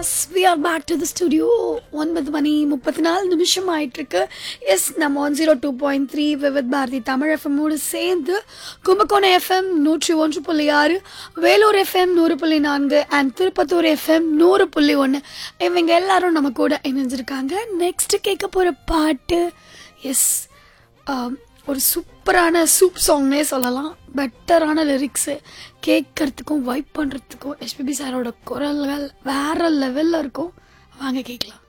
S we are back to the studio ஒன்பது மணி முப்பத்தி நாலு நிமிஷம் ஆயிட்டிருக்கு எஸ் நம்ம one zero two point three Vividh Bharati Tamil எஃப்எம்மோடு சேர்ந்து கும்பகோணம் எஃப்எம் நூற்றி ஒன்று புள்ளி ஆறு வேலூர் எஃப்எம் நூறு புள்ளி நான்கு அண்ட் திருப்பத்தூர் எஃப்எம் நூறு புள்ளி ஒன்று இவங்க எல்லாரும் நம்ம கூட இணைஞ்சிருக்காங்க நெக்ஸ்ட் கேட்க போகிற பாட்டு எஸ் ஒரு சூப்பரான சூப் சாங்னே சொல்லலாம் பெட்டரான லிரிக்ஸு கேட்கறதுக்கும் வைப் பண்ணுறதுக்கும் எஸ்பிபி சாரோட குரல்கள் வேற லெவலில் இருக்கும் வாங்க கேட்கலாம்